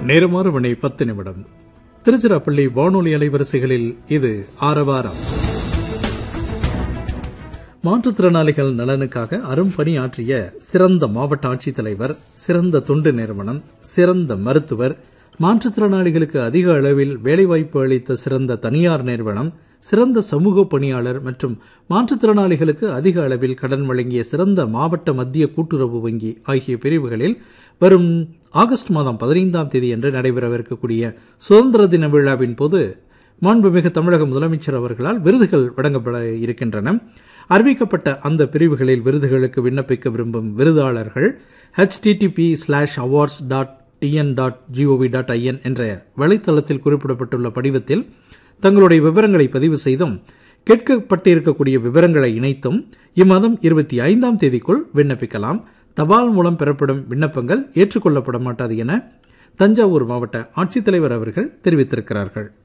நேரமாறு மணி பத்து நிமிடம் திருச்சிராப்பள்ளி வானொலி அலைவரிசைகளில் இது ஆரவாரம் மாற்றுத்திறனாளிகள் நலனுக்காக அரும்பணி ஆற்றிய சிறந்த மாவட்ட ஆட்சித்தலைவர் சிறந்த தொண்டு நிறுவனம் சிறந்த மருத்துவர் மாற்றுத்திறனாளிகளுக்கு அதிக அளவில் வேலைவாய்ப்பு அளித்த சிறந்த தனியார் நிறுவனம் சிறந்த சமூக பணியாளர் மற்றும் மாற்றுத்திறனாளிகளுக்கு அதிக அளவில் கடன் வழங்கிய சிறந்த மாவட்ட மத்திய கூட்டுறவு வங்கி ஆகிய பிரிவுகளில் வரும் ஆகஸ்ட் மாதம் பதினைந்தாம் தேதி அன்று நடைபெறவிருக்கக்கூடிய சுதந்திர தின விழாவின் போது மாண்புமிகு தமிழக முதலமைச்சர் அவர்களால் விருதுகள் வழங்கப்பட இருக்கின்றன அறிவிக்கப்பட்ட அந்த பிரிவுகளில் விருதுகளுக்கு விண்ணப்பிக்க விரும்பும் விருதாளர்கள் HTTP slash awards dot TN dot gov dot IN என்ற வலைத்தளத்தில் குறிப்பிடப்பட்டுள்ள படிவத்தில் தங்களுடைய விவரங்களை பதிவு செய்தும் கேட்கப்பட்டிருக்கக்கூடிய விவரங்களை இணைத்தும் இம்மாதம் இருபத்தி ஐந்தாம் தேதிக்குள் விண்ணப்பிக்கலாம் தபால் மூலம் பெறப்படும் விண்ணப்பங்கள் ஏற்றுக்கொள்ளப்பட மாட்டாது என தஞ்சாவூர் மாவட்ட ஆட்சித்தலைவர் அவர்கள் தெரிவித்திருக்கிறார்கள்